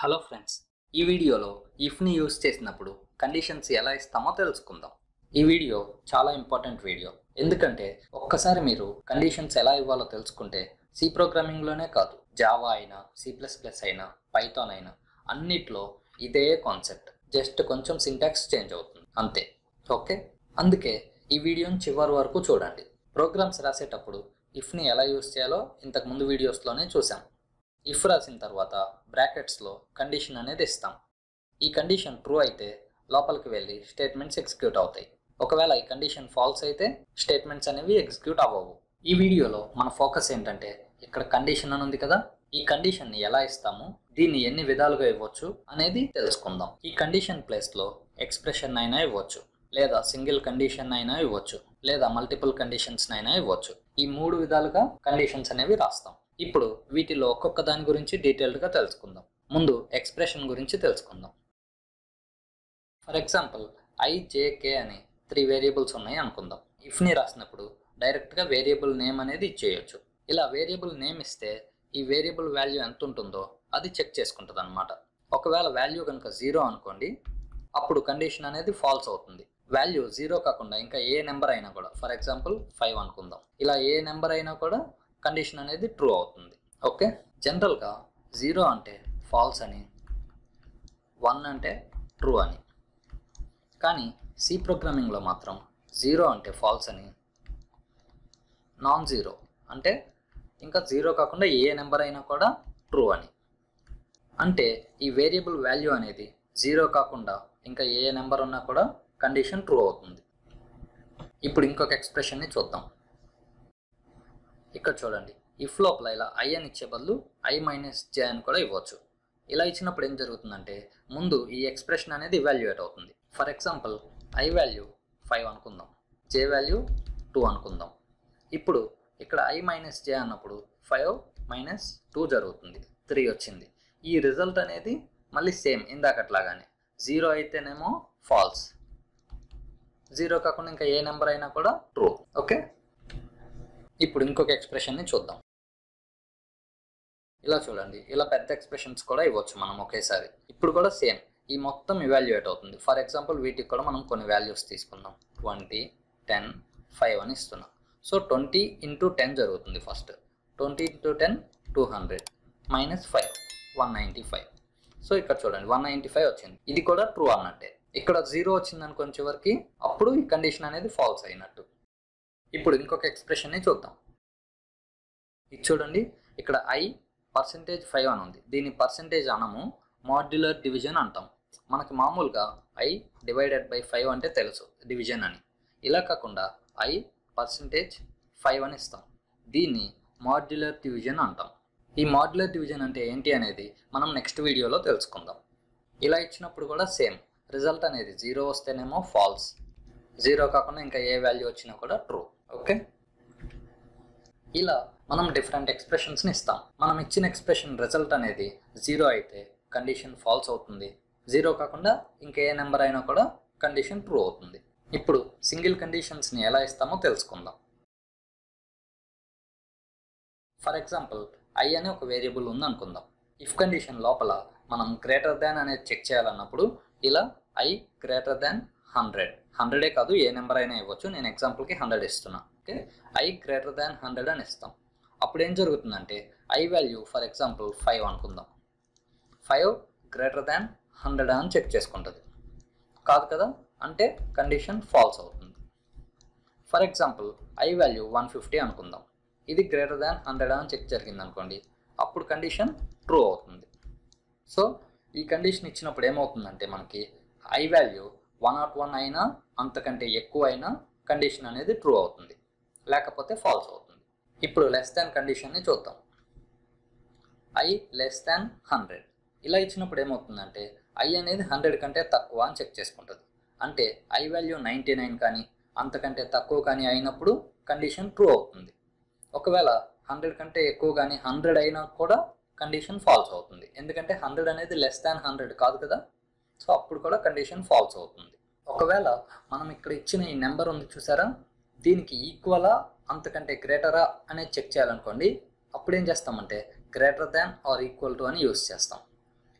hello friends ఈ వీడియోలో ఇఫ్ని use చేసినప్పుడు కండిషన్స్ ఎలా ఇస్తామో తెలుసుకుందాం ఈ వీడియో చాలా ఇంపార్టెంట్ వీడియో ఎందుకంటే ఒక్కసారి మీరు కండిషన్స్ ఎలా ఇవ్వాలో తెలుసుకుంటే సి ప్రోగ్రామింగ్లోనే కాదు జావా అయినా సి ప్లస్ ప్లస్ అయినా పైథాన్ అయినా అన్నిట్లో ఇదే కాన్సెప్ట్ జస్ట్ కొంచెం సింటాక్స్ చేంజ్ అవుతుంది అంతే ఓకే అందుకే ఈ వీడియోని చివరి వరకు చూడండి ప్రోగ్రామ్స్ రాసేటప్పుడు ఇఫ్ని ఎలా యూస్ చేయాలో ఇంతకు ముందు వీడియోస్లోనే చూసాం ఇఫ్ రాసిన తర్వాత బ్రాకెట్స్లో కండిషన్ అనేది ఇస్తాం ఈ కండిషన్ ట్రూ అయితే లోపలికి వెళ్ళి స్టేట్మెంట్స్ ఎగ్జిక్యూట్ అవుతాయి ఒకవేళ ఈ కండిషన్ ఫాల్స్ అయితే స్టేట్మెంట్స్ అనేవి ఎగ్జిక్యూట్ అవ్వవు ఈ వీడియోలో మన ఫోకస్ ఏంటంటే ఇక్కడ కండిషన్ అని ఉంది కదా ఈ కండిషన్ని ఎలా ఇస్తాము దీన్ని ఎన్ని విధాలుగా ఇవ్వచ్చు అనేది తెలుసుకుందాం ఈ కండిషన్ ప్లేస్లో ఎక్స్ప్రెషన్ అయినా ఇవ్వచ్చు లేదా సింగిల్ కండిషన్ అయినా ఇవ్వచ్చు లేదా మల్టిపుల్ కండిషన్స్ అయినా ఇవ్వచ్చు ఈ మూడు విధాలుగా కండిషన్స్ అనేవి రాస్తాం ఇప్పుడు వీటిలో ఒక్కొక్క దాని గురించి డీటెయిల్డ్గా తెలుసుకుందాం ముందు ఎక్స్ప్రెషన్ గురించి తెలుసుకుందాం ఫర్ ఎగ్జాంపుల్ ఐ జేకే అని త్రీ వేరియబుల్స్ ఉన్నాయి అనుకుందాం ఇఫ్ని రాసినప్పుడు డైరెక్ట్గా వేరియబుల్ నేమ్ అనేది ఇచ్చేయచ్చు ఇలా వేరియబుల్ నేమ్ ఇస్తే ఈ వేరియబుల్ వాల్యూ ఎంత ఉంటుందో అది చెక్ చేసుకుంటుంది అనమాట ఒకవేళ వాల్యూ కనుక జీరో అనుకోండి అప్పుడు కండిషన్ అనేది ఫాల్స్ అవుతుంది వాల్యూ జీరో కాకుండా ఇంకా ఏ నెంబర్ అయినా కూడా ఫర్ ఎగ్జాంపుల్ ఫైవ్ అనుకుందాం ఇలా ఏ నెంబర్ అయినా కూడా కండిషన్ అనేది ట్రూ అవుతుంది ఓకే జనరల్గా జీరో అంటే ఫాల్స్ అని వన్ అంటే ట్రూ అని కానీ సి ప్రోగ్రామింగ్లో మాత్రం జీరో అంటే ఫాల్స్ అని నాన్ జీరో అంటే ఇంకా జీరో కాకుండా ఏ నెంబర్ అయినా కూడా ట్రూ అని అంటే ఈ వేరియబుల్ వాల్యూ అనేది జీరో కాకుండా ఇంకా ఏ నెంబర్ ఉన్నా కూడా కండిషన్ ట్రూ అవుతుంది ఇప్పుడు ఇంకొక ఎక్స్ప్రెషన్ని చూద్దాం ఇక్కడ చూడండి ఇఫ్ లోపల ఇలా ఐ అని ఇచ్చే బదులు ఐ మైనస్ జే అని కూడా ఇవ్వచ్చు ఇలా ఇచ్చినప్పుడు ఏం జరుగుతుందంటే ముందు ఈ ఎక్స్ప్రెషన్ అనేది ఇవాల్యుయేట్ అవుతుంది for example I value five అనుకుందాం జే వాల్యూ టూ అనుకుందాం ఇప్పుడు ఇక్కడ ఐ మైనస్ జే అన్నప్పుడు ఫైవ్ మైనస్ టూ జరుగుతుంది త్రీ వచ్చింది ఈ రిజల్ట్ అనేది మళ్ళీ సేమ్ ఇందాకట్లాగానే జీరో అయితేనేమో ఫాల్స్ జీరో కాకుండా ఇంకా ఏ నెంబర్ అయినా కూడా ట్రూ ఓకే ఇప్పుడు ఇంకొక ఎక్స్ప్రెషన్ని చూద్దాం ఇలా చూడండి ఇలా పెద్ద ఎక్స్ప్రెషన్స్ కూడా ఇవ్వచ్చు మనం ఒకేసారి ఇప్పుడు కూడా సేమ్ ఈ మొత్తం ఇవాల్యుయేట్ అవుతుంది ఫర్ ఎగ్జాంపుల్ వీటికి కూడా మనం కొన్ని వాల్యూస్ తీసుకుందాం ట్వంటీ టెన్ ఫైవ్ అని ఇస్తున్నాం సో ట్వంటీ ఇంటూ టెన్ జరుగుతుంది first twenty into ten two hundred minus five one ninety five so ఇక్కడ చూడండి వన్ నైంటీ ఫైవ్ వచ్చింది ఇది కూడా ట్రూ అన్నట్టే ఇక్కడ జీరో వచ్చింది అనుకోని చివరికి అప్పుడు ఈ కండిషన్ అనేది ఫాల్స్ అయినట్టు ఇప్పుడు ఇంకొక ఎక్స్ప్రెషన్ని చూద్దాం ఇది చూడండి ఇక్కడ ఐ పర్సంటేజ్ ఫైవ్ అని ఉంది దీని పర్సంటేజ్ అనము మాడ్యులర్ డివిజన్ అంటాం మనకి మామూలుగా ఐ డివైడెడ్ బై ఫైవ్ అంటే తెలుసు డివిజన్ అని ఇలా కాకుండా ఐ పర్సంటేజ్ ఫైవ్ అని ఇస్తాం దీన్ని మాడ్యులర్ డివిజన్ అంటాం ఈ మాడ్యులర్ డివిజన్ అంటే ఏంటి అనేది మనం నెక్స్ట్ వీడియోలో తెలుసుకుందాం ఇలా ఇచ్చినప్పుడు కూడా సేమ్ రిజల్ట్ అనేది జీరో వస్తేనేమో ఫాల్స్ జీరో కాకుండా ఇంకా ఏ వాల్యూ వచ్చినా కూడా ట్రూ ఓకే ఇలా మనం డిఫరెంట్ ఎక్స్ప్రెషన్స్ని ఇస్తాం మనం ఇచ్చిన ఎక్స్ప్రెషన్ రిజల్ట్ అనేది జీరో అయితే కండిషన్ ఫాల్స్ అవుతుంది జీరో కాకుండా ఇంకా ఏ నెంబర్ అయినా కూడా కండిషన్ ట్రూ అవుతుంది ఇప్పుడు సింగిల్ కండిషన్స్ని ఎలా ఇస్తామో తెలుసుకుందాం ఫర్ ఎగ్జాంపుల్ ఐ అనే ఒక వేరియబుల్ ఉంది అనుకుందాం ఇఫ్ కండిషన్ లోపల మనం గ్రేటర్ దాన్ అనేది చెక్ చేయాలన్నప్పుడు ఇలా ఐ గ్రేటర్ దాన్ హండ్రెడ్ హండ్రెడే కాదు ఏ నెంబర్ అయినా ఇవ్వచ్చు నేను ఎగ్జాంపుల్కి హండ్రెడ్ ఇస్తున్నా okay I greater than hundred అని ఇస్తాం అప్పుడు ఏం జరుగుతుందంటే I value for example five అనుకుందాం ఫైవ్ గ్రేటర్ దాన్ హండ్రెడ్ అని చెక్ చేసుకుంటుంది కాదు కదా అంటే కండిషన్ ఫాల్స్ అవుతుంది for example I value one fifty అనుకుందాం ఇది గ్రేటర్ దాన్ హండ్రెడ్ అని చెక్ జరిగింది అనుకోండి అప్పుడు కండిషన్ ట్రూ అవుతుంది సో ఈ కండిషన్ ఇచ్చినప్పుడు ఏమవుతుందంటే మనకి I value one nought one అయినా అంతకంటే ఎక్కువ అయినా కండిషన్ అనేది ట్రూ అవుతుంది లేకపోతే ఫాల్స్ అవుతుంది ఇప్పుడు లెస్ దాన్ కండిషన్ని చూద్దాం ఐ లెస్ దాన్ హండ్రెడ్ ఇలా ఇచ్చినప్పుడు ఏమవుతుందంటే ఐ అనేది హండ్రెడ్ కంటే తక్కువ అని చెక్ చేసుకుంటుంది అంటే ఐ వాల్యూ నైంటీ నైన్ కానీ అంతకంటే తక్కువ కానీ అయినప్పుడు కండిషన్ ట్రూ అవుతుంది ఒకవేళ హండ్రెడ్ కంటే ఎక్కువ కానీ హండ్రెడ్ అయినా కూడా కండిషన్ ఫాల్స్ అవుతుంది ఎందుకంటే హండ్రెడ్ అనేది లెస్ దాన్ హండ్రెడ్ కాదు కదా సో అప్పుడు కూడా కండిషన్ ఫాల్స్ అవుతుంది ఒకవేళ మనం ఇక్కడ ఇచ్చిన ఈ నెంబర్ ఉంది చూసారా దీనికి ఈక్వలా అంతకంటే గ్రేటరా అనేది చెక్ చేయాలనుకోండి అప్పుడు ఏం చేస్తామంటే greater than or equal to అని యూస్ చేస్తాం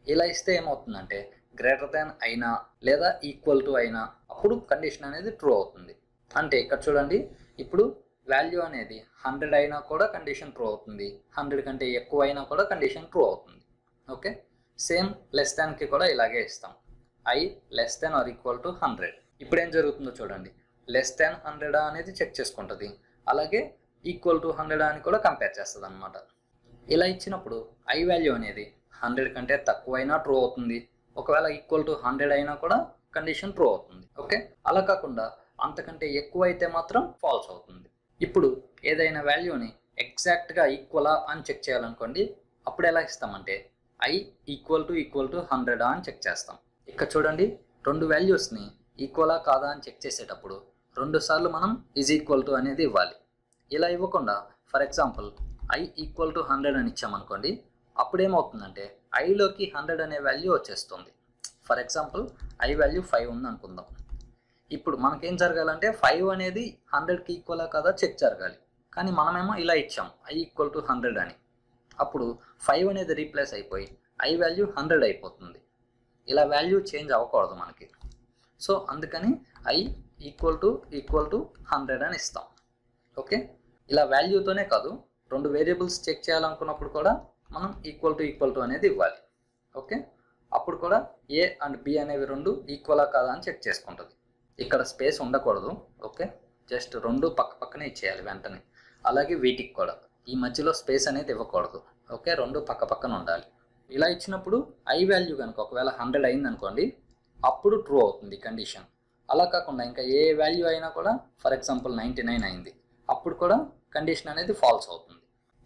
ఇలా ఇస్తే ఏమవుతుందంటే గ్రేటర్ దాన్ అయినా లేదా ఈక్వల్ టు అయినా అప్పుడు కండిషన్ అనేది ట్రూ అవుతుంది అంటే ఇక్కడ చూడండి ఇప్పుడు వాల్యూ అనేది హండ్రెడ్ అయినా కూడా కండిషన్ ట్రూ అవుతుంది హండ్రెడ్ కంటే ఎక్కువ అయినా కూడా కండిషన్ ట్రూ అవుతుంది ఓకే సేమ్ లెస్ దాన్కి కూడా ఇలాగే ఇస్తాం I less than or equal to hundred ఇప్పుడు ఏం జరుగుతుందో చూడండి లెస్ దాన్ హండ్రెడ్ అనేది చెక్ చేసుకుంటుంది అలాగే ఈక్వల్ టు హండ్రెడ్ అని కూడా కంపేర్ చేస్తుంది అనమాట ఇలా ఇచ్చినప్పుడు ఐ వాల్యూ అనేది హండ్రెడ్ కంటే తక్కువైనా ట్రూ అవుతుంది ఒకవేళ ఈక్వల్ టు హండ్రెడ్ అయినా కూడా కండిషన్ ట్రూ అవుతుంది ఓకే అలా కాకుండా అంతకంటే ఎక్కువ అయితే మాత్రం ఫాల్స్ అవుతుంది ఇప్పుడు ఏదైనా వాల్యూని ఎగ్జాక్ట్గా ఈక్వలా అని చెక్ చేయాలనుకోండి అప్పుడు ఎలా ఇస్తామంటే I equal to equal to హండ్రెడా అని చెక్ చేస్తాం ఇక్కడ చూడండి రెండు వాల్యూస్ని ఈక్వలా కాదా అని చెక్ చేసేటప్పుడు రెండు సార్లు మనం ఈజ్ ఈక్వల్ టు అనేది ఇవ్వాలి ఇలా ఇవ్వకుండా for example I equal to hundred అని ఇచ్చామనుకోండి అప్పుడు ఏమవుతుందంటే ఐలోకి హండ్రెడ్ అనే వాల్యూ వచ్చేస్తుంది for example I value five ఉంది అనుకుందాం ఇప్పుడు మనకేం జరగాలంటే ఫైవ్ అనేది హండ్రెడ్కి ఈక్వలా కదా చెక్ జరగాలి కానీ మనమేమో ఇలా ఇచ్చాం ఐ ఈక్వల్ టు హండ్రెడ్ అని అప్పుడు ఫైవ్ అనేది రీప్లేస్ అయిపోయి ఐ వాల్యూ హండ్రెడ్ అయిపోతుంది ఇలా వాల్యూ చేంజ్ అవ్వకూడదు మనకి సో అందుకని I equal to equal to hundred అని ఇస్తాం ఓకే ఇలా వాల్యూతోనే కాదు రెండు వేరియబుల్స్ చెక్ చేయాలనుకున్నప్పుడు కూడా మనం ఈక్వల్ టు ఈక్వల్ టు అనేది ఇవ్వాలి ఓకే అప్పుడు కూడా ఏ అండ్ బి అనేవి రెండు ఈక్వలా కాదా అని చెక్ చేసుకుంటుంది ఇక్కడ స్పేస్ ఉండకూడదు ఓకే జస్ట్ రెండు పక్క పక్కనే ఇచ్చేయాలి వెంటనే అలాగే వీటికి కూడా ఈ మధ్యలో స్పేస్ అనేది ఇవ్వకూడదు ఓకే రెండు పక్క పక్కన ఉండాలి ఇలా ఇచ్చినప్పుడు ఐ వాల్యూ కనుక ఒకవేళ హండ్రెడ్ అయింది అనుకోండి అప్పుడు ట్రూ అవుతుంది కండిషన్ అలా కాకుండా ఇంకా ఏ వాల్యూ అయినా కూడా ఫర్ ఎగ్జాంపుల్ నైంటీ నైన్ అయింది అప్పుడు కూడా కండిషన్ అనేది ఫాల్స్ అవుతుంది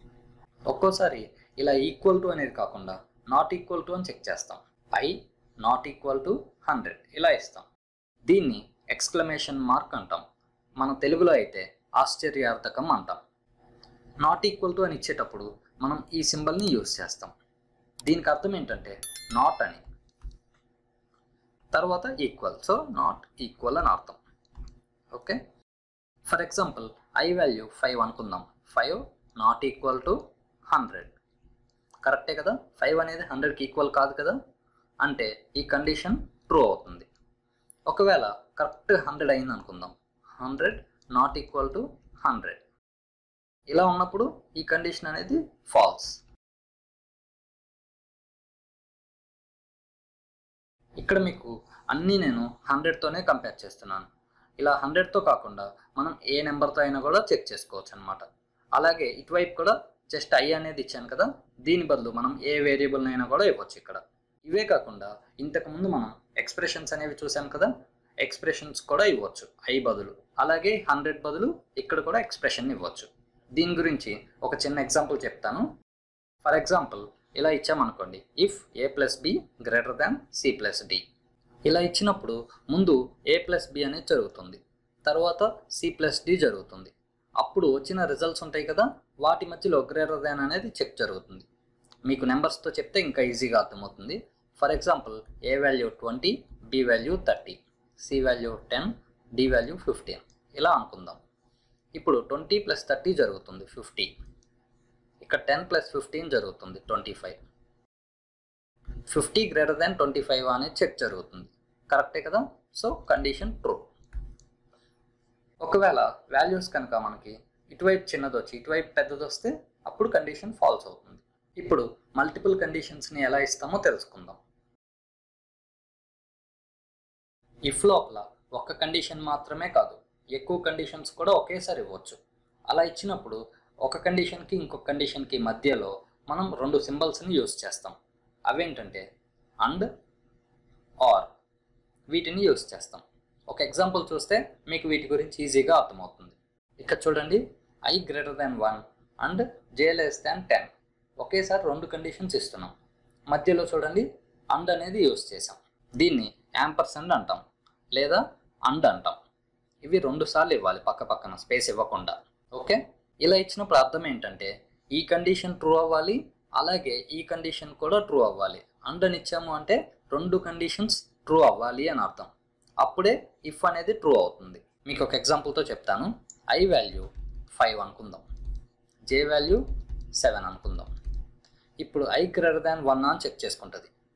ఒక్కోసారి ఇలా ఈక్వల్ టు అనేది కాకుండా నాట్ ఈక్వల్ టు అని చెక్ చేస్తాం I not equal to hundred ఇలా ఇస్తాం దీన్ని ఎక్స్క్లమేషన్ మార్క్ అంటాం మన తెలుగులో అయితే ఆశ్చర్యార్థకం అంటాం నాట్ ఈక్వల్ టు అని ఇచ్చేటప్పుడు మనం ఈ సింబల్ని యూజ్ చేస్తాం దీనికి అర్థం ఏంటంటే నాట్ అని తర్వాత ఈక్వల్ సో నాట్ ఈక్వల్ అని అర్థం okay for example I value five అనుకుందాం five not equal to hundred కరెక్టే కదా ఫైవ్ అనేది హండ్రెడ్కి ఈక్వల్ కాదు కదా అంటే ఈ కండిషన్ ట్రూ అవుతుంది ఒకవేళ కరెక్ట్ హండ్రెడ్ అయింది అనుకుందాం hundred not equal to hundred ఇలా ఉన్నప్పుడు ఈ కండిషన్ అనేది ఫాల్స్ ఇక్కడ మీకు అన్నీ నేను హండ్రెడ్తోనే కంపేర్ చేస్తున్నాను ఇలా హండ్రెడ్తో కాకుండా మనం ఏ నెంబర్తో అయినా కూడా చెక్ చేసుకోవచ్చు అనమాట అలాగే ఇటువైపు కూడా జస్ట్ ఐ అనేది ఇచ్చాను కదా దీని బదులు మనం ఏ వేరియబుల్ అయినా కూడా ఇవ్వచ్చు ఇక్కడ ఇవే కాకుండా ఇంతకుముందు మనం ఎక్స్ప్రెషన్స్ అనేవి చూసాం కదా ఎక్స్ప్రెషన్స్ కూడా ఇవ్వచ్చు ఐ బదులు అలాగే హండ్రెడ్ బదులు ఇక్కడ కూడా ఎక్స్ప్రెషన్ ఇవ్వచ్చు దీని గురించి ఒక చిన్న ఎగ్జాంపుల్ చెప్తాను ఫర్ ఎగ్జాంపుల్ ఇలా ఇచ్చామనుకోండి if A plus B greater than C plus D ఇలా ఇచ్చినప్పుడు ముందు ఏ ప్లస్ బి అనేది జరుగుతుంది తర్వాత సి ప్లస్ డి జరుగుతుంది అప్పుడు వచ్చిన రిజల్ట్స్ ఉంటాయి కదా వాటి మధ్యలో గ్రేటర్ దాన్ అనేది చెక్ జరుగుతుంది మీకు నెంబర్స్తో చెప్తే ఇంకా ఈజీగా అర్థమవుతుంది for example A value twenty B value thirty C value ten D value fifteen ఇలా అనుకుందాం ఇప్పుడు ట్వంటీ ప్లస్ థర్టీ జరుగుతుంది ఫిఫ్టీ ఇక్కడ టెన్ ప్లస్ ఫిఫ్టీన్ జరుగుతుంది twenty five fifty greater than twenty five అనేది చెక్ జరుగుతుంది కరెక్టే కదా సో కండిషన్ ట్రూ ఒకవేళ వాల్యూస్ కనుక మనకి ఇటువైపు చిన్నది వచ్చి ఇటువైపు పెద్దది వస్తే అప్పుడు కండిషన్ ఫాల్స్ అవుతుంది ఇప్పుడు మల్టిపుల్ కండిషన్స్ని ఎలా ఇస్తామో తెలుసుకుందాం ఇఫ్ లోపల ఒక్క కండిషన్ మాత్రమే కాదు ఎక్కువ కండిషన్స్ కూడా ఒకేసారి ఇవ్వచ్చు అలా ఇచ్చినప్పుడు ఒక కండిషన్కి ఇంకొక కండిషన్కి మధ్యలో మనం రెండు సింబల్స్ని యూస్ చేస్తాం అవేంటంటే అండ్ ఆర్ వీటిని యూస్ చేస్తాం ఒక ఎగ్జాంపుల్ చూస్తే మీకు వీటి గురించి ఈజీగా అర్థమవుతుంది ఇక్కడ చూడండి I greater than one and J less than ten ఒకేసారి రెండు కండిషన్స్ ఇస్తున్నాం మధ్యలో చూడండి అండ్ అనేది యూస్ చేసాం దీన్ని యాంపర్సెండ్ అంటాం లేదా అండ్ అంటాం ఇవి రెండు సార్లు ఇవ్వాలి పక్క పక్కన స్పేస్ ఇవ్వకుండా ఓకే ఇలా ఇచ్చినప్పుడు అర్థం ఏంటంటే ఈ కండిషన్ ట్రూ అవ్వాలి అలాగే ఈ కండిషన్ కూడా ట్రూ అవ్వాలి అండ్ అని ఇచ్చాము అంటే రెండు కండిషన్స్ ట్రూ అవ్వాలి అని అర్థం అప్పుడే ఇఫ్ అనేది ట్రూ అవుతుంది మీకు ఒక ఎగ్జాంపుల్తో చెప్తాను ఐ వాల్యూ ఫైవ్ అనుకుందాం జే వాల్యూ సెవెన్ అనుకుందాం ఇప్పుడు ఐ గ్రేటర్ దాన్ వన్ అని చెక్ చేసుకుంటుంది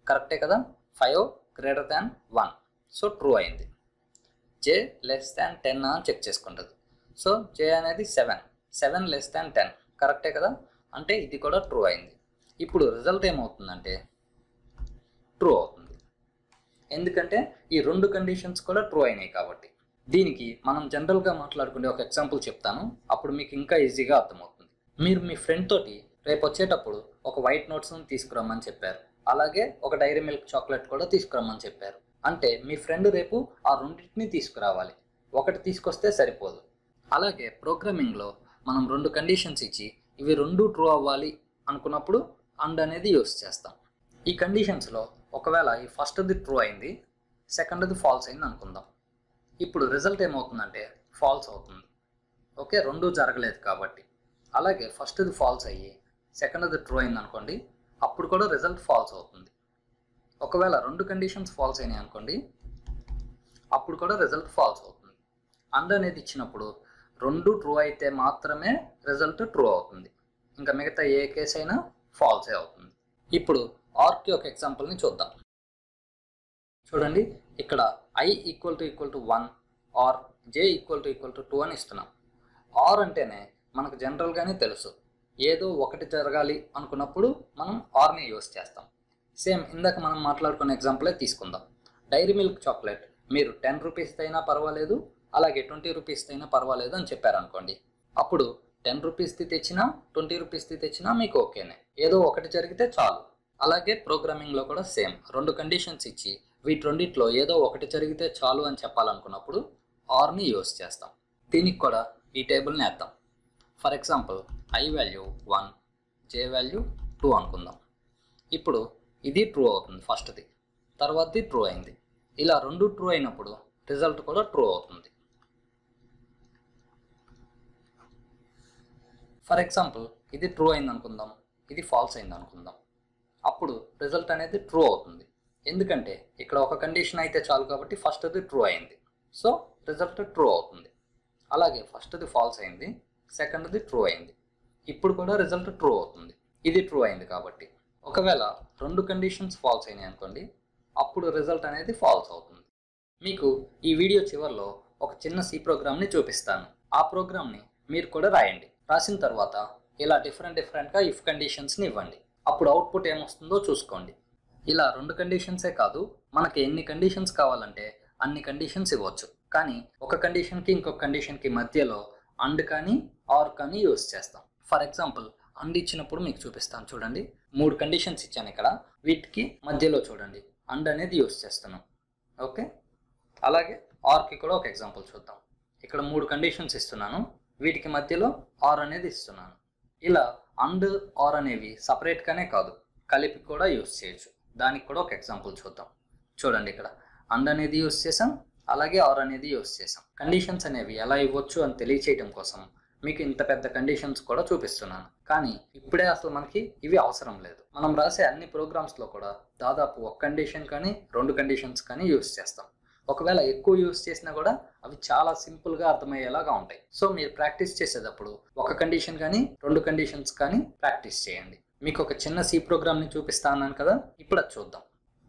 కరెక్టే కదా five greater than one so true అయింది జే లెస్ దాన్ టెన్ అని చెక్ చేసుకుంటుంది సో జే అనేది seven seven less than ten కరెక్టే కదా అంటే ఇది కూడా ట్రూ అయింది ఇప్పుడు రిజల్ట్ ఏమవుతుందంటే ట్రూ అవుతుంది ఎందుకంటే ఈ రెండు కండిషన్స్ కూడా ట్రూ అయినాయి కాబట్టి దీనికి మనం జనరల్గా మాట్లాడుకునే ఒక ఎగ్జాంపుల్ చెప్తాను అప్పుడు మీకు ఇంకా ఈజీగా అర్థమవుతుంది మీరు మీ ఫ్రెండ్ తోటి రేపు వచ్చేటప్పుడు ఒక వైట్ నోట్స్ని తీసుకురమ్మని చెప్పారు అలాగే ఒక డైరీ మిల్క్ చాక్లెట్ కూడా తీసుకురమ్మని చెప్పారు అంటే మీ ఫ్రెండ్ రేపు ఆ రెండింటిని తీసుకురావాలి ఒకటి తీసుకొస్తే సరిపోదు అలాగే ప్రోగ్రామింగ్లో మనం రెండు కండిషన్స్ ఇచ్చి ఇవి రెండు ట్రూ అవ్వాలి అనుకున్నప్పుడు అండ్ అనేది యూస్ చేస్తాం ఈ కండిషన్స్లో ఒకవేళ ఈ ఫస్ట్ది ట్రూ అయింది సెకండ్ది ఫాల్స్ అయింది అనుకుందాం ఇప్పుడు రిజల్ట్ ఏమవుతుందంటే ఫాల్స్ అవుతుంది ఓకే రెండు జరగలేదు కాబట్టి అలాగే ఫస్ట్ది ఫాల్స్ అయ్యి సెకండ్ది ట్రూ అయింది అనుకోండి అప్పుడు కూడా రిజల్ట్ ఫాల్స్ అవుతుంది ఒకవేళ రెండు కండిషన్స్ ఫాల్స్ అయినాయి అనుకోండి అప్పుడు కూడా రిజల్ట్ ఫాల్స్ అవుతుంది అండ్ అనేది ఇచ్చినప్పుడు రెండు ట్రూ అయితే మాత్రమే రిజల్ట్ ట్రూ అవుతుంది ఇంకా మిగతా ఏ కేసు అయినా ఫాల్సే అవుతుంది ఇప్పుడు ఆర్కి ఒక ఎగ్జాంపుల్ని చూద్దాం చూడండి ఇక్కడ I equal to equal to one or J equal to equal to two అని ఇస్తున్నాం ఆర్ అంటేనే మనకు జనరల్గానే తెలుసు ఏదో ఒకటి జరగాలి అనుకున్నప్పుడు మనం ఆర్ని యూస్ చేస్తాం సేమ్ ఇందాక మనం మాట్లాడుకున్న ఎగ్జాంపులే తీసుకుందాం డైరీ మిల్క్ చాక్లెట్ మీరు టెన్ రూపీస్ అయినా పర్వాలేదు అలాగే ట్వంటీ రూపీస్ అయినా పర్వాలేదు అని చెప్పారనుకోండి అప్పుడు టెన్ రూపీస్ది తెచ్చినా ట్వంటీ రూపీస్ది తెచ్చినా మీకు ఓకేనే ఏదో ఒకటి జరిగితే చాలు అలాగే ప్రోగ్రామింగ్లో కూడా సేమ్ రెండు కండిషన్స్ ఇచ్చి వీటి రెండిట్లో ఏదో ఒకటి జరిగితే చాలు అని చెప్పాలనుకున్నప్పుడు ఆర్ని యూస్ చేస్తాం దీనికి కూడా ఈ టేబుల్ని వేద్దాం for example I value one J value two అనుకుందాం ఇప్పుడు ఇది ట్రూ అవుతుంది ఫస్ట్ది తర్వాతది ట్రూ అయింది ఇలా రెండు ట్రూ అయినప్పుడు రిజల్ట్ కూడా ట్రూ అవుతుంది ఫర్ ఎగ్జాంపుల్ ఇది ట్రూ అయింది అనుకుందాం ఇది ఫాల్స్ అయింది అనుకుందాం అప్పుడు రిజల్ట్ అనేది ట్రూ అవుతుంది ఎందుకంటే ఇక్కడ ఒక కండిషన్ అయితే చాలు కాబట్టి ఫస్ట్ది ట్రూ అయింది సో రిజల్ట్ ట్రూ అవుతుంది అలాగే ఫస్ట్ది ఫాల్స్ అయింది సెకండ్ది ట్రూ అయింది ఇప్పుడు కూడా రిజల్ట్ ట్రూ అవుతుంది ఇది ట్రూ అయింది కాబట్టి ఒకవేళ రెండు కండిషన్స్ ఫాల్స్ అయినాయి అనుకోండి అప్పుడు రిజల్ట్ అనేది ఫాల్స్ అవుతుంది మీకు ఈ వీడియో చివరిలో ఒక చిన్న సి ప్రోగ్రామ్ని చూపిస్తాను ఆ ప్రోగ్రామ్ని మీరు కూడా రాయండి రాసిన తర్వాత ఇలా డిఫరెంట్ డిఫరెంట్గా ఇఫ్ కండిషన్స్ని ఇవ్వండి అప్పుడు అవుట్పుట్ ఏమొస్తుందో చూసుకోండి ఇలా రెండు కండిషన్సే కాదు మనకి ఎన్ని కండిషన్స్ కావాలంటే అన్ని కండిషన్స్ ఇవ్వచ్చు కానీ ఒక కండిషన్కి ఇంకొక కండిషన్కి మధ్యలో అండ్ కానీ ఆర్ కానీ యూస్ చేస్తాం ఫర్ ఎగ్జాంపుల్ అండ్ ఇచ్చినప్పుడు మీకు చూపిస్తాను చూడండి మూడు కండిషన్స్ ఇచ్చాను ఇక్కడ వీటికి మధ్యలో చూడండి అండ్ అనేది యూస్ చేస్తున్నాం ఓకే అలాగే ఆర్కి కూడా ఒక ఎగ్జాంపుల్ చూద్దాం ఇక్కడ మూడు కండిషన్స్ ఇస్తున్నాను వీటికి మధ్యలో ఆర్ అనేది ఇస్తున్నాను ఇలా అండ్ ఆర్ అనేవి సపరేట్గానే కాదు కలిపి కూడా యూస్ చేయొచ్చు దానికి కూడా ఒక ఎగ్జాంపుల్ చూద్దాం చూడండి ఇక్కడ అండ్ అనేది యూస్ చేసాం అలాగే ఆర్ అనేది యూస్ చేసాం కండిషన్స్ అనేవి ఎలా ఇవ్వచ్చు అని తెలియచేయడం కోసం మీకు ఇంత పెద్ద కండిషన్స్ కూడా చూపిస్తున్నాను కానీ ఇప్పుడే అసలు మనకి ఇవి అవసరం లేదు మనం రాసే అన్ని ప్రోగ్రామ్స్లో కూడా దాదాపు ఒక కండిషన్ కానీ రెండు కండిషన్స్ కానీ యూస్ చేస్తాం ఒకవేళ ఎక్కువ యూస్ చేసినా కూడా అవి చాలా సింపుల్గా అర్థమయ్యేలాగా ఉంటాయి సో మీరు ప్రాక్టీస్ చేసేటప్పుడు ఒక కండిషన్ కానీ రెండు కండిషన్స్ కానీ ప్రాక్టీస్ చేయండి మీకు ఒక చిన్న సి ప్రోగ్రామ్ని చూపిస్తా అన్నాను కదా ఇప్పుడు అది చూద్దాం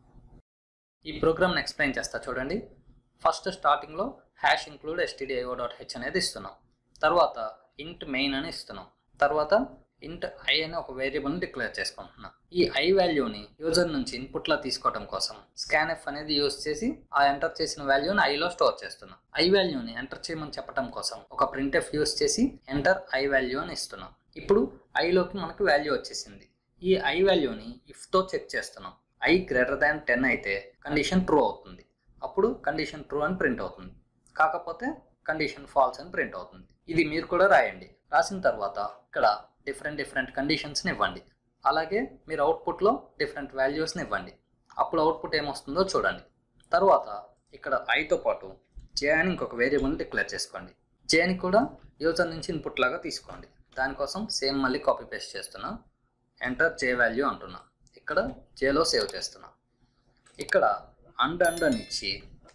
ఈ ప్రోగ్రామ్ని ఎక్స్ప్లెయిన్ చేస్తా చూడండి ఫస్ట్ స్టార్టింగ్లో hash include STDIO dot H అనేది ఇస్తున్నాం తర్వాత ఇంట్ మెయిన్ అని ఇస్తున్నాం తర్వాత ఇంట్ ఐ అనే ఒక వేరియబుల్ని డిక్లేర్ చేసుకుంటున్నాం ఈ ఐ వాల్యూని యూజర్ నుంచి ఇన్పుట్లా తీసుకోవడం కోసం స్కాన్ ఎఫ్ అనేది యూజ్ చేసి ఆ ఎంటర్ చేసిన వాల్యూని ఐలో స్టోర్ చేస్తున్నాం ఐ వాల్యూని ఎంటర్ చేయమని చెప్పడం కోసం ఒక ప్రింట్ ఎఫ్ యూజ్ చేసి ఎంటర్ ఐ వాల్యూ అని ఇస్తున్నాం ఇప్పుడు ఐలోకి మనకు వాల్యూ వచ్చేసింది ఈ ఐ వాల్యూని ఇఫ్తో చెక్ చేస్తున్నాం ఐ గ్రేటర్ దాన్ టెన్ అయితే కండిషన్ ట్రూ అవుతుంది అప్పుడు కండిషన్ ట్రూ అని ప్రింట్ అవుతుంది కాకపోతే కండిషన్ ఫాల్స్ అని ప్రింట్ అవుతుంది ఇది మీరు కూడా రాయండి రాసిన తర్వాత ఇక్కడ డిఫరెంట్ డిఫరెంట్ కండిషన్స్ని ఇవ్వండి అలాగే మీరు అవుట్పుట్లో డిఫరెంట్ వాల్యూస్ని ఇవ్వండి అప్పుడు అవుట్పుట్ ఏమొస్తుందో చూడండి తర్వాత ఇక్కడ ఐతో పాటు జే అని ఇంకొక వేరియబుల్ని డిక్లేర్ చేసుకోండి జేని కూడా యూజర్ నుంచి ఇన్పుట్ లాగా తీసుకోండి దానికోసం సేమ్ మళ్ళీ కాపీ పేస్ట్ చేస్తున్నా ఎంటర్ జే వాల్యూ అంటున్నా ఇక్కడ జేలో సేవ్ చేస్తున్నా ఇక్కడ అండ్ అండ్ అని ఇచ్చి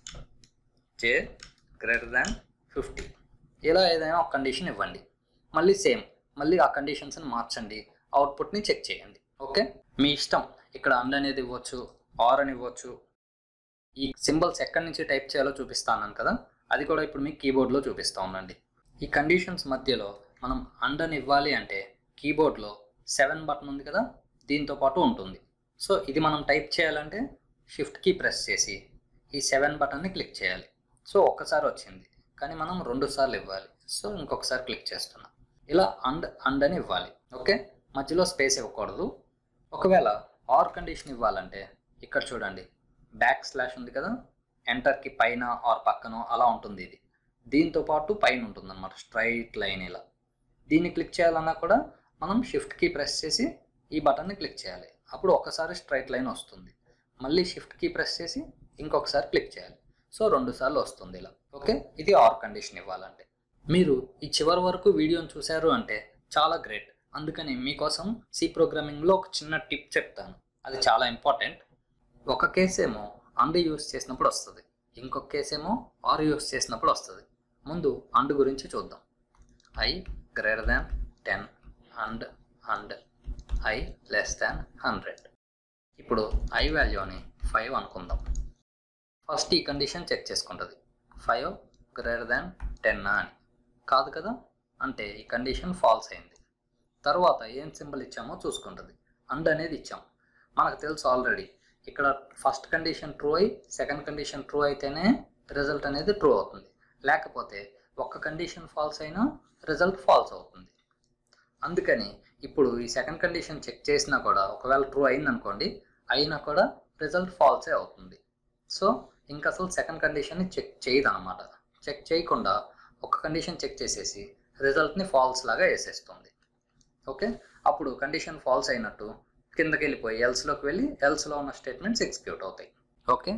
జే గ్రేటర్ దాన్ ఫిఫ్టీ ఇలా ఏదైనా ఒక కండిషన్ ఇవ్వండి మళ్ళీ సేమ్ మళ్ళీ ఆ కండిషన్స్ని మార్చండి అవుట్పుట్ని చెక్ చేయండి ఓకే మీ ఇష్టం ఇక్కడ అండ్ అనేది ఇవ్వచ్చు ఆర్ అని ఇవ్వచ్చు ఈ సింబల్స్ ఎక్కడి నుంచి టైప్ చేయాలో చూపిస్తాను కదా అది కూడా ఇప్పుడు మీకు కీబోర్డ్లో చూపిస్తా ఉండండి ఈ కండిషన్స్ మధ్యలో మనం అండ్ అని ఇవ్వాలి అంటే కీబోర్డ్లో సెవెన్ బటన్ ఉంది కదా దీంతో పాటు ఉంటుంది సో ఇది మనం టైప్ చేయాలంటే షిఫ్ట్ కీ ప్రెస్ చేసి ఈ సెవెన్ బటన్ని క్లిక్ చేయాలి సో ఒక్కసారి వచ్చింది కానీ మనం రెండు సార్లు ఇవ్వాలి సో ఇంకొకసారి క్లిక్ చేస్తున్నాం ఇలా అండ్ అండ్ అని ఇవ్వాలి ఓకే మధ్యలో స్పేస్ ఇవ్వకూడదు ఒకవేళ ఆర్ కండిషన్ ఇవ్వాలంటే ఇక్కడ చూడండి బ్యాక్ స్లాష్ ఉంది కదా ఎంటర్కి పైన ఆర్ పక్కన అలా ఉంటుంది ఇది దీంతో పాటు పైన ఉంటుంది అనమాట స్ట్రైట్ లైన్ ఇలా దీన్ని క్లిక్ చేయాలన్నా కూడా మనం షిఫ్ట్ కీ ప్రెస్ చేసి ఈ బటన్ని క్లిక్ చేయాలి అప్పుడు ఒకసారి స్ట్రైట్ లైన్ వస్తుంది మళ్ళీ షిఫ్ట్ కీ ప్రెస్ చేసి ఇంకొకసారి క్లిక్ చేయాలి సో రెండు సార్లు వస్తుంది ఇలా ఓకే ఇది ఆర్ కండిషన్ ఇవ్వాలంటే మీరు ఈ చివరి వరకు వీడియోని చూశారు అంటే చాలా గ్రేట్ అందుకని మీకోసం సి ప్రోగ్రామింగ్లో ఒక చిన్న టిప్ చెప్తాను అది చాలా ఇంపార్టెంట్ ఒక కేసు ఏమో అండ్ యూస్ చేసినప్పుడు వస్తుంది ఇంకొక కేసు ఏమో ఆర్ యూస్ చేసినప్పుడు వస్తుంది ముందు అండ్ గురించి చూద్దాం I greater than ten and and I less than hundred ఇప్పుడు ఐ వాల్యూని ఫైవ్ అనుకుందాం ఫస్ట్ ఈ కండిషన్ చెక్ చేసుకుంటుంది ఫైవ్ గ్రేటర్ దాన్ టెన్ అని కాదు కదా అంటే ఈ కండిషన్ ఫాల్స్ అయింది తర్వాత ఏం సింబల్ ఇచ్చామో చూసుకుంటుంది అండ్ అనేది ఇచ్చాం మనకు తెలుసు ఆల్రెడీ ఇక్కడ ఫస్ట్ కండిషన్ ట్రూ అయి సెకండ్ కండిషన్ ట్రూ అయితేనే రిజల్ట్ అనేది ట్రూ అవుతుంది లేకపోతే ఒక్క కండిషన్ ఫాల్స్ అయినా రిజల్ట్ ఫాల్స్ అవుతుంది అందుకని ఇప్పుడు ఈ సెకండ్ కండిషన్ చెక్ చేసినా కూడా ఒకవేళ ట్రూ అయిందనుకోండి అయినా కూడా రిజల్ట్ ఫాల్సే అవుతుంది సో ఇంకా అసలు సెకండ్ కండిషన్ని చెక్ చేయదు అనమాట చెక్ చేయకుండా ఒక కండిషన్ చెక్ చేసేసి రిజల్ట్ని ఫాల్స్ లాగా వేసేస్తుంది ఓకే అప్పుడు కండిషన్ ఫాల్స్ అయినట్టు కిందకి వెళ్ళిపోయి ఎల్స్లోకి వెళ్ళి ఎల్స్లో ఉన్న స్టేట్మెంట్స్ ఎగ్జిక్యూట్ అవుతాయి ఓకే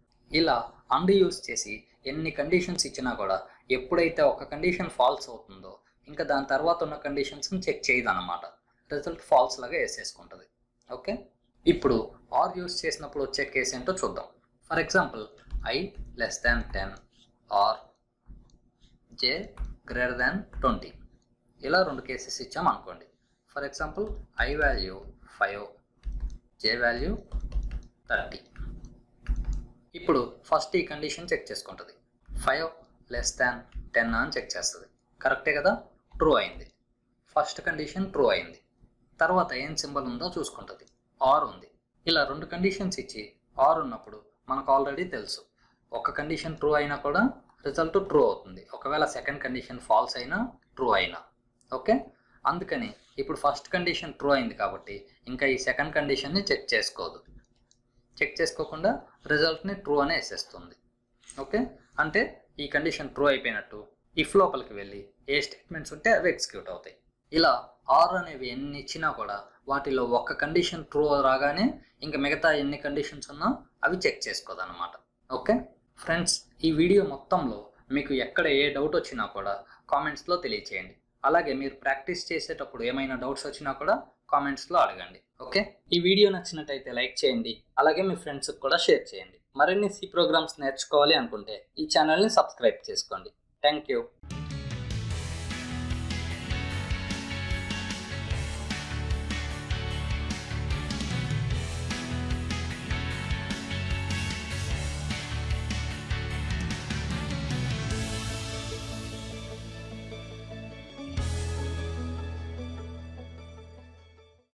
ఇలా అండ్ యూస్ చేసి ఎన్ని కండిషన్స్ ఇచ్చినా కూడా ఎప్పుడైతే ఒక కండిషన్ ఫాల్స్ అవుతుందో ఇంకా దాని తర్వాత ఉన్న కండిషన్స్ని చెక్ చేయదు అనమాట రిజల్ట్ ఫాల్స్ లాగా వేసేసుకుంటుంది ఓకే ఇప్పుడు ఆర్ యూస్ చేసినప్పుడు వచ్చే కేసు ఏంటో చూద్దాం for example I less than ten or J greater than twenty ఇలా రెండు కేసెస్ ఇచ్చాం అనుకోండి for example I value five J value thirty ఇప్పుడు ఫస్ట్ ఈ కండిషన్ చెక్ చేసుకుంటుంది ఫైవ్ లెస్ దాన్ టెన్ అని చెక్ చేస్తుంది కరెక్టే కదా ట్రూ అయింది ఫస్ట్ కండిషన్ ట్రూ అయింది తర్వాత ఏం సింబల్ ఉందో చూసుకుంటుంది ఆర్ ఉంది ఇలా రెండు కండిషన్స్ ఇచ్చి ఆర్ ఉన్నప్పుడు మనకు ఆల్రెడీ తెలుసు ఒక కండిషన్ ట్రూ అయినా కూడా రిజల్ట్ ట్రూ అవుతుంది ఒకవేళ సెకండ్ కండిషన్ ఫాల్స్ అయినా ట్రూ అయినా ఓకే అందుకని ఇప్పుడు ఫస్ట్ కండిషన్ ట్రూ అయింది కాబట్టి ఇంకా ఈ సెకండ్ కండిషన్ని చెక్ చేసుకోదు చెక్ చేసుకోకుండా రిజల్ట్ని ట్రూ అనే వేసేస్తుంది ఓకే అంటే ఈ కండిషన్ ట్రూ అయిపోయినట్టు ఇఫ్ లోపలికి వెళ్ళి ఏ స్టేట్మెంట్స్ ఉంటే అవి ఎగ్జిక్యూట్ అవుతాయి ఇలా ఆర్ అనేవి ఎన్ని ఇచ్చినా కూడా వాటిలో ఒక్క కండిషన్ ట్రూ రాగానే ఇంకా మిగతా ఎన్ని కండిషన్స్ ఉన్నా అవి చెక్ చేసుకోదన్నమాట ఓకే ఫ్రెండ్స్ ఈ వీడియో మొత్తంలో మీకు ఎక్కడ ఏ డౌట్ వచ్చినా కూడా కామెంట్స్లో తెలియచేయండి అలాగే మీరు ప్రాక్టీస్ చేసేటప్పుడు ఏమైనా డౌట్స్ వచ్చినా కూడా కామెంట్స్లో అడగండి ఓకే ఈ వీడియో నచ్చినట్టయితే లైక్ చేయండి అలాగే మీ ఫ్రెండ్స్కి కూడా షేర్ చేయండి మరిన్ని సి ప్రోగ్రామ్స్ నేర్చుకోవాలి అనుకుంటే ఈ ఛానల్ని సబ్స్క్రైబ్ చేసుకోండి థ్యాంక్ యూ